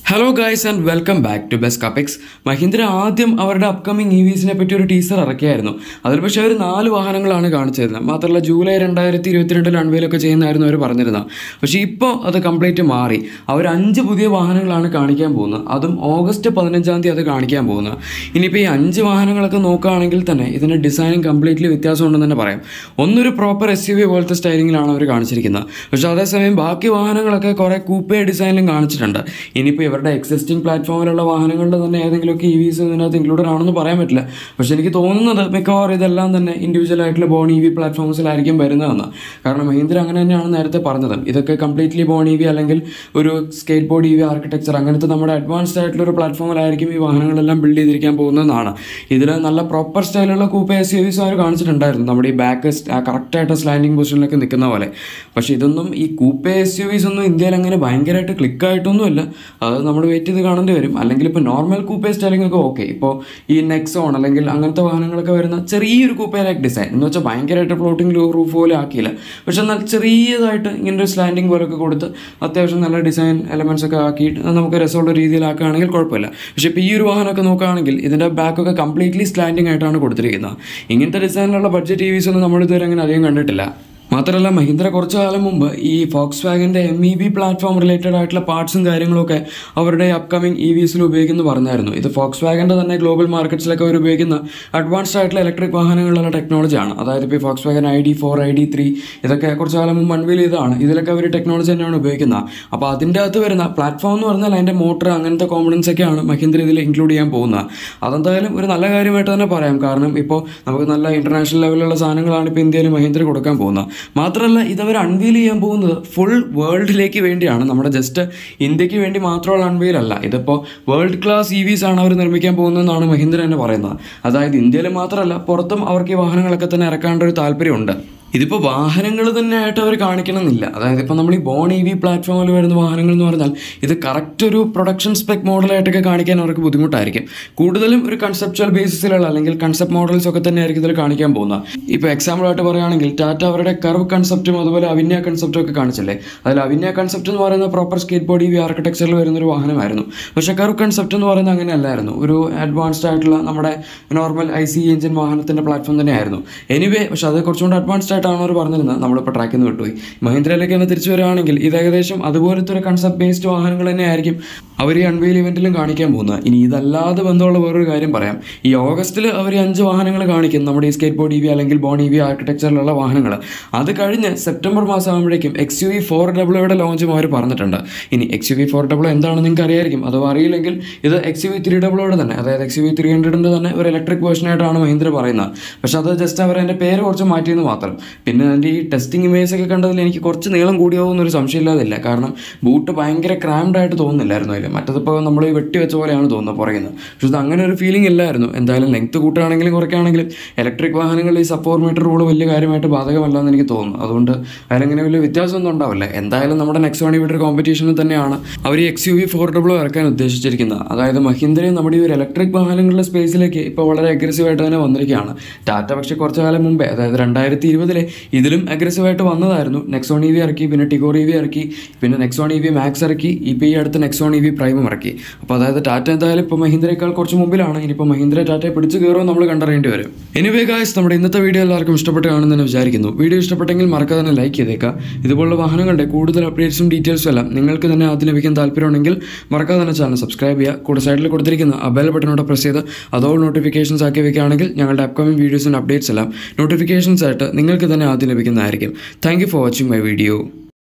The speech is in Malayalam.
hello guys and welcome back to best കപ്പിക്സ് മഹീന്ദ്ര ആദ്യം അവരുടെ അപ്കമിങ് ഇ വിസിനെ പറ്റി ഒരു ടീസർ ഇറക്കിയായിരുന്നു അതിൽ പക്ഷേ അവർ നാല് വാഹനങ്ങളാണ് കാണിച്ചിരുന്നത് മാത്രമല്ല ജൂലൈ രണ്ടായിരത്തി ഇരുപത്തിരണ്ടിൽ അൺവെയിലൊക്കെ ചെയ്യുന്നതായിരുന്നു അവർ പറഞ്ഞിരുന്നത് പക്ഷേ ഇപ്പോൾ അത് കംപ്ലീറ്റ് മാറി അവർ അഞ്ച് പുതിയ വാഹനങ്ങളാണ് കാണിക്കാൻ പോകുന്നത് അതും ഓഗസ്റ്റ് പതിനഞ്ചാം തീയതി അത് കാണിക്കാൻ പോകുന്നത് ഇനിയിപ്പോൾ ഈ അഞ്ച് വാഹനങ്ങളൊക്കെ നോക്കുകയാണെങ്കിൽ തന്നെ ഇതിൻ്റെ ഡിസൈനിങ് കംപ്ലീറ്റ്ലി വ്യത്യാസമുണ്ടെന്ന് തന്നെ പറയാം ഒന്നൊരു പ്രോപ്പർ എസ് യു വി പോലത്തെ സ്റ്റൈലിങ്ങിലാണ് അവർ കാണിച്ചിരിക്കുന്നത് പക്ഷേ അതേസമയം ബാക്കി വാഹനങ്ങളൊക്കെ കുറേ കൂപ്പേ ഡിസൈനിലും കാണിച്ചിട്ടുണ്ട് ഇനിയിപ്പോൾ ഇവരുടെ എക്സിസ്റ്റിംഗ് പ്ലാറ്റ്ഫോമിലുള്ള വാഹനങ്ങളുടെ തന്നെ ഏതെങ്കിലുമൊക്കെ ഇ വിസ് ഇതിനകത്ത് ഇൻക്ലൂഡഡ് ആണെന്ന് പറയാൻ പറ്റില്ല പക്ഷേ എനിക്ക് തോന്നുന്നത് മിക്കവാറും ഇതെല്ലാം തന്നെ ഇൻഡിവിജ്വൽ ആയിട്ടുള്ള ബോൺ ഇ വി പ്ലാറ്റ്ഫോംസിലായിരിക്കും വരുന്നതെന്ന് കാരണം മഹീന്ദ്ര അങ്ങനെ തന്നെയാണ് നേരത്തെ പറഞ്ഞത് ഇതൊക്കെ കംപ്ലീറ്റ്ലി ബോൺ ഇ വി അല്ലെങ്കിൽ ഒരു skateboard E V architecture അങ്ങനത്തെ നമ്മുടെ അഡ്വാൻസ്ഡ് ആയിട്ടുള്ള ഒരു പ്ലാറ്റ്ഫോമിലായിരിക്കും ഈ വാഹനങ്ങളെല്ലാം ബിൽഡ് ചെയ്തിരിക്കാൻ പോകുന്നതെന്നാണ് ഇതിൽ നല്ല പ്രോപ്പർ സ്റ്റൈലുള്ള കൂപ്പ എസ് യു വിസ് അവർ കാണിച്ചിട്ടുണ്ടായിരുന്നു നമ്മുടെ ഈ ബാക്ക് കറക്റ്റായിട്ട് സ്ലാൻഡിങ് പൊസിഷനിലൊക്കെ നിൽക്കുന്ന പോലെ പക്ഷേ ഇതൊന്നും ഈ കൂപ്പ എസ് യു വിസ് ഒന്നും ഇന്ത്യയിൽ അങ്ങനെ ഭയങ്കരമായിട്ട് ക്ലിക്കായിട്ടൊന്നുമില്ല അത് നമ്മൾ വെയിറ്റ് ചെയ്ത് കാണേണ്ടി വരും അല്ലെങ്കിൽ ഇപ്പോൾ നോർമൽ കൂപ്പേ സ്റ്റൈലിംഗ് ഒക്കെ ഓക്കെ ഇപ്പോൾ ഈ നെക്സോൺ അല്ലെങ്കിൽ അങ്ങനത്തെ വാഹനങ്ങളൊക്കെ വരുന്ന ചെറിയൊരു കൂപ്പേ ലൈക്ക് ഡിസൈൻ എന്ന് വെച്ചാൽ ഭയങ്കരമായിട്ട് ഫ്ലോട്ടിംഗ് റൂഫ് പോലെ ആക്കിയില്ല പക്ഷെ എന്നാൽ ചെറിയതായിട്ട് ഇങ്ങനെ ഒരു സ്ലാൻഡിങ് പോലൊക്കെ കൊടുത്ത് അത്യാവശ്യം നല്ല ഡിസൈൻ എലമെൻസ് ഒക്കെ ആക്കിയിട്ട് അത് നമുക്ക് രസമുള്ള രീതിയിലാക്കുകയാണെങ്കിൽ കുഴപ്പമില്ല പക്ഷേ ഇപ്പോൾ ഈ ഒരു വാഹനമൊക്കെ നോക്കുകയാണെങ്കിൽ ഇതിൻ്റെ ബാക്കൊക്കെ കംപ്ലീറ്റ്ലി സ്ലാൻഡിങ് ആയിട്ടാണ് കൊടുത്തിരിക്കുന്നത് ഇങ്ങനത്തെ ഡിസൈനിലുള്ള ബഡ്ജറ്റ് ടി വിസ് ഒന്നും നമ്മൾ ഇതുവരെ അങ്ങനെ അധികം കണ്ടിട്ടില്ല മാത്രമല്ല മഹീന്ദ്ര കുറച്ചു കാലം മുമ്പ് ഈ ഫോക്സ് വാഗൻ്റെ M E B platform related ആയിട്ടുള്ള പാർട്സും കാര്യങ്ങളൊക്കെ അവരുടെ അപ്കമിങ് ഇ വിസിൽ ഉപയോഗിക്കുന്നു പറഞ്ഞായിരുന്നു ഇത് ഫോക്സ് വാഗൻ്റെ തന്നെ ഗ്ലോബൽ മാർക്കറ്റ്സിലൊക്കെ അവർ ഉപയോഗിക്കുന്ന അഡ്വാൻസ്ഡ് ആയിട്ടുള്ള ഇലക്ട്രിക് വാഹനങ്ങളുള്ള ടെക്നോളജിയാണ് അതായത് ഇപ്പോൾ Volkswagen I D four I D three ഇതൊക്കെ കുറച്ച് കാലം മുമ്പ് അൺവീൽ ചെയ്തതാണ് ഇതിലൊക്കെ അവർ ടെക്നോളജി തന്നെയാണ് ഉപയോഗിക്കുന്നത് അപ്പോൾ അതിൻ്റെ അകത്ത് വരുന്ന പ്ലാറ്റ്ഫോം എന്ന് പറഞ്ഞാൽ അതിൻ്റെ മോട്ടർ അങ്ങനത്തെ കോമ്പണൻസ് ഒക്കെയാണ് മഹീന്ദ്ര ഇതിൽ ഇൻക്ലൂഡ് ചെയ്യാൻ പോകുന്നത് അതെന്തായാലും ഒരു നല്ല കാര്യമായിട്ട് തന്നെ പറയാം കാരണം ഇപ്പോൾ നമുക്ക് നല്ല ഇൻ്റർനാഷണൽ ലെവലിലുള്ള സാധനങ്ങളാണ് ഇപ്പോൾ ഇന്ത്യയിൽ മഹീന്ദ്ര കൊടുക്കാൻ പോകുന്നത് മാത്രമല്ല ഇതവർ അൺവീൽ ചെയ്യാൻ പോകുന്നത് ഫുൾ വേൾഡിലേക്ക് വേണ്ടിയാണ് നമ്മുടെ ജസ്റ്റ് ഇന്ത്യക്ക് വേണ്ടി മാത്രമുള്ള അൺവീൽ അല്ല ഇതിപ്പോൾ വേൾഡ് ക്ലാസ് ഇ വിസ് ആണ് അവർ നിർമ്മിക്കാൻ പോകുന്നതെന്നാണ് മഹീന്ദ്ര തന്നെ പറയുന്നത് അതായത് ഇന്ത്യയിൽ മാത്രമല്ല പുറത്തും അവർക്ക് ഈ വാഹനങ്ങളൊക്കെ തന്നെ ഇറക്കാനുള്ള ഒരു താല്പര്യമുണ്ട് ഇതിപ്പോൾ വാഹനങ്ങൾ തന്നെ ആയിട്ട് അവർ കാണിക്കണമെന്നില്ല അതായത് ഇപ്പോൾ നമ്മൾ ഈ ബോൺ ഇ വി പ്ലാറ്റ്ഫോമിൽ വരുന്ന വാഹനങ്ങൾ എന്ന് പറഞ്ഞാൽ ഇത് കറക്റ്റ് ഒരു പ്രൊഡക്ഷൻ സ്പെക് മോഡലായിട്ടൊക്കെ കാണിക്കാൻ അവർക്ക് ബുദ്ധിമുട്ടായിരിക്കും കൂടുതലും ഒരു കൺസെപ്ച്വൽ ബേസിസിലുള്ള അല്ലെങ്കിൽ കൺസെപ്റ്റ് മോഡൽസ് ഒക്കെ തന്നെ ആയിരിക്കും ഇതിൽ കാണിക്കാൻ പോകുന്നത് ഇപ്പോൾ എക്സാമ്പിൾ ആയിട്ട് പറയുകയാണെങ്കിൽ ടാറ്റ അവരുടെ കർവ് കൺസെപ്റ്റും അതുപോലെ അവിന്യ കൺസെപ്റ്റും ഒക്കെ കാണിച്ചില്ലേ അതിൽ അവിന്യ കൺസെപ്റ്റ് എന്ന് പറയുന്ന proper skateboard E V ആർക്കിടെക്ചറിൽ വരുന്ന ഒരു വാഹനമായിരുന്നു പക്ഷേ കർവ് കൺസെപ്റ്റ് എന്ന് പറയുന്നത് അങ്ങനെയല്ലായിരുന്നു ഒരു അഡ്വാൻസ്ഡ് ആയിട്ടുള്ള നമ്മുടെ നോർമൽ ഐ സി എഞ്ചിൻ വാഹനത്തിൻ്റെ പ്ലാറ്റ്ഫോം തന്നെയായിരുന്നു എനിവേ പക്ഷേ അത് കുറച്ചുകൂടി അഡ്വാൻസ്ഡ് ആയിട്ടാണ് അവർ പറഞ്ഞിരുന്നത് നമ്മളിപ്പോൾ ട്രാക്കിൽ നിന്ന് വിട്ടുപോയി മഹീന്ദ്രയിലേക്ക് തന്നെ തിരിച്ചു വരികയാണെങ്കിൽ ഇത് ഏകദേശം അതുപോലത്തെ ഒരു കൺസെപ്റ്റ് ബേസ്ഡ് വാഹനങ്ങൾ തന്നെ ആയിരിക്കും അവർ ഈ അൺവെയിൽ ഇവൻറ്റിലും കാണിക്കാൻ പോകുന്നത് ഇനി ഇതല്ലാതെ ബന്ധമുള്ള വേറൊരു കാര്യം പറയാം ഈ ഓഗസ്റ്റിൽ അവർ ഈ അഞ്ച് വാഹനങ്ങൾ കാണിക്കും നമ്മുടെ ഈ സ്കേറ്റ് ബോർഡ് ഇ വി അല്ലെങ്കിൽ ബോൺ ഇ വി ആർക്കിടെക്ചറിലുള്ള വാഹനങ്ങൾ അത് കഴിഞ്ഞ് സെപ്റ്റംബർ മാസം ആകുമ്പോഴേക്കും എക്സ് യു വി ഫോർ ഡബ്ല്യൂയുടെ ലോഞ്ചും അവർ പറഞ്ഞിട്ടുണ്ട് ഇനി X U V four W എന്താണെന്ന് നിങ്ങൾക്ക് അറിയായിരിക്കും അഥവാ അറിയില്ലെങ്കിൽ ഇത് എക്സ് യു വി ത്രീ ഡബ്ല്യൂയുടെ തന്നെ അതായത് എക്സ് യു വി ത്രീ ഹൺഡ്രഡിൻ്റെ തന്നെ ഒരു ഇലക്ട്രിക് വേർഷനായിട്ടാണ് മഹീന്ദ്ര പറയുന്നത് പക്ഷേ അത് ജസ്റ്റ് അവർ അതിൻ്റെ പേര് കുറച്ച് മാറ്റിയെന്ന് മാത്രം പിന്നെ അതിൻ്റെ ഈ ടെസ്റ്റിംഗ് ഇമേജ് ഒക്കെ കണ്ടതിൽ എനിക്ക് കുറച്ച് നീളം കൂടിയാവുന്ന ഒരു സംശയമില്ലാതില്ല കാരണം ബൂട്ട് ഭയങ്കര ക്രാംഡ് ആയിട്ട് തോന്നുന്നില്ലായിരുന്നു അതിൽ മറ്റതിപ്പോൾ നമ്മൾ ഈ വെട്ടി വെച്ച പോലെയാണ് തോന്നുന്നത് പുറകിൽ പക്ഷേ ഇത് അങ്ങനെ ഒരു ഫീലിംഗ് ഇല്ലായിരുന്നു എന്തായാലും ലെങ്ത് കൂട്ടുകയാണെങ്കിലും കുറയ്ക്കുകയാണെങ്കിലും ഇലക്ട്രിക് വാഹനങ്ങളിൽ ഈ സപ്പോർട്ട് മീറ്റർ റൂൾ വലിയ കാര്യമായിട്ട് ബാധകമല്ല എന്ന് എനിക്ക് തോന്നുന്നു അതുകൊണ്ട് അതിലങ്ങനെ വലിയ വ്യത്യാസമൊന്നും ഉണ്ടാവില്ല എന്തായാലും നമ്മുടെ നെക്സ്റ്റ് വൺ ഇവിടെ കോമ്പറ്റീഷനിൽ തന്നെയാണ് അവർ ഈ X U V four W ഇറക്കാൻ ഉദ്ദേശിച്ചിരിക്കുന്നത് അതായത് മഹീന്ദ്രയും നമ്മുടെ ഈ ഒരു ഇലക്ട്രിക് വാഹനങ്ങളുടെ സ്പേസിലേക്ക് ഇപ്പോൾ വളരെ അഗ്രസീവായിട്ട് തന്നെ വന്നിരിക്കുകയാണ് ടാറ്റ പക്ഷേ കുറച്ച് കാലം മുമ്പേ അതായത് രണ്ടായിരത്തി ഇരുപതിലെ ഇതിലും അഗ്രസീവായിട്ട് വന്നതായിരുന്നു നെക്സോൺ ഇ വി ഇറക്കി പിന്നെ ടിഗോർ ഇ വി ഇറക്കി പിന്നെ നെക്സോൺ ഇ വി മാക്സ് ഇറക്കി ഇപ്പോൾ ഈ അടുത്ത് നെക്സോൺ ഇ വി പ്രൈമും ഇറക്കി അപ്പോൾ അതായത് ടാറ്റ എന്തായാലും ഇപ്പോൾ മഹീന്ദ്രയേക്കാൾ കുറച്ച് മുമ്പിലാണ് ഇനിയിപ്പോൾ മഹീന്ദ്ര ടാറ്റയെ പിടിച്ച് കയറുമോ നമ്മൾ കണ്ടറിയേണ്ടി വരും എനിവേ ഗായ്സ് നമ്മുടെ ഇന്നത്തെ വീഡിയോ എല്ലാവർക്കും ഇഷ്ടപ്പെട്ട് കാണുമെന്ന് വിചാരിക്കുന്നു വീഡിയോ ഇഷ്ടപ്പെട്ടെങ്കിൽ മറക്കാതെ തന്നെ ലൈക്ക് ചെയ്തേക്കുക ഇതുപോലുള്ള വാഹനങ്ങളുടെ കൂടുതൽ അപ്ഡേറ്റ്സും ഡീറ്റെയിൽസും എല്ലാം നിങ്ങൾക്ക് തന്നെ ആദ്യം ലഭിക്കാൻ താല്പര്യമുണ്ടെങ്കിൽ മറക്കാതെ തന്നെ ചാനൽ സബ്സ്ക്രൈബ് ചെയ്യുക കൂടെ സൈഡിൽ കൊടുത്തിരിക്കുന്ന ആ ബെൽ ബട്ടനോടെ പ്രസ് ചെയ്ത് അതോ നോട്ടിഫിക്കേഷൻസ് ആക്കി വെക്കുകയാണെങ്കിൽ ഞങ്ങളുടെ അപ്കമിംഗ് വീഡിയോസിൻ്റെ അപ്ഡേറ്റ്സ് എല്ലാം നോട്ടിഫിക്കേഷൻസ് ആയിട്ട് നിങ്ങൾക്ക് തന്നെ ആദ്യം ലഭിക്കുന്നതായിരിക്കും thank you for watching my video